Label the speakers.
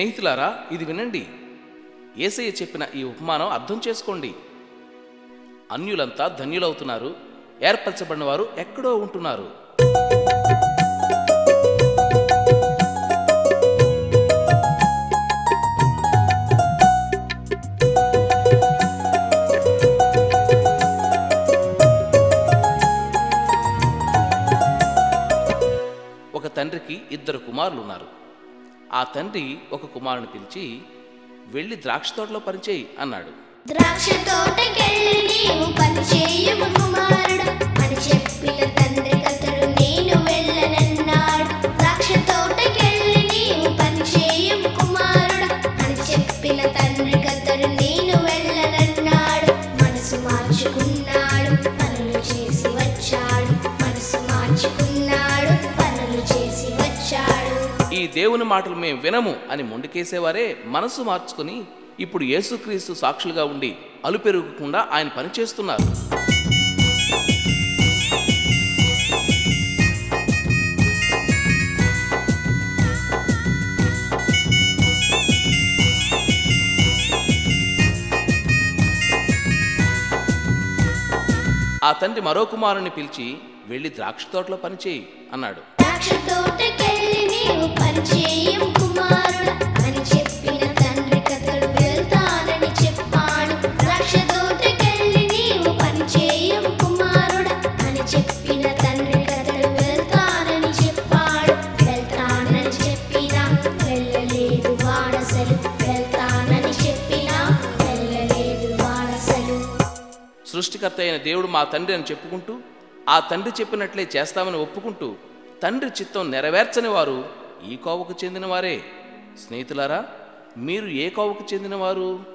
Speaker 1: స్నేహితులారా ఇది వినండి ఏసయ్య చెప్పిన ఈ ఉపమానం అర్థం చేసుకోండి అన్యులంతా ధన్యులవుతున్నారు ఏర్పరచబడిన వారు ఎక్కడో ఉంటున్నారు ఒక తండ్రికి ఇద్దరు కుమారులు ఉన్నారు ఆ తండ్రి ఒక కుమారుని పిలిచి వెళ్ళి ద్రాక్ష తోటలో పనిచేయి అన్నాడు
Speaker 2: ద్రాక్ష తోటకెళ్ళి నీవు పని చేయుము కుమారుడు అని చెప్పిన తండ్రి కతడు నేను వెళ్ళనన్నాడు ద్రాక్ష తోటకెళ్ళి నీవు పని చేయుము కుమారుడు అని చెప్పిన తండ్రి కతడు నేను వెళ్ళనన్నాడు మనసు మార్చుకున్నాడు పనులు చేసి వచ్చాడు మనసు మార్చుకున్నాడు పనులు చేసి వచ్చాడు
Speaker 1: ఈ దేవుని మాటలు మేము వినము అని మొండికేసేవారే మనసు మార్చుకుని ఇప్పుడు యేసుక్రీస్తు సాక్షులుగా ఉండి అలుపెరగకుండా ఆయన పని చేస్తున్నారు ఆ తండ్రి మరో కుమారుని పిలిచి వెళ్ళి ద్రాక్ష తోటలో పనిచేయి అన్నాడు
Speaker 2: ద్రాక్ష తోటకెళ్ళి నీవు పరిచయం కుమారుడా అని చెప్పిన తండ్రి కథలు వెళ్తానని చెప్పాడు ద్రాక్ష తోటకెళ్ళి నీవు పరిచయం కుమారుడా అని చెప్పిన తండ్రి కథలు వెళ్తానని చెప్పాడు వెళ్తానని చెప్పినా వెళ్ళలేదు వాడసలు వెళ్తానని చెప్పినా వెళ్ళలేదు వాడసలు
Speaker 1: సృష్టికర్త అయిన దేవుడు మా తండ్రి అని చెప్పుకుంటూ ఆ తండ్రి చెప్పినట్లే చేస్తామని ఒప్పుకుంటూ తండ్రి చిత్తం నెరవేర్చని వారు ఈ కోవకు చెందినవారే స్నేహితులారా మీరు ఏ కోవకు చెందినవారు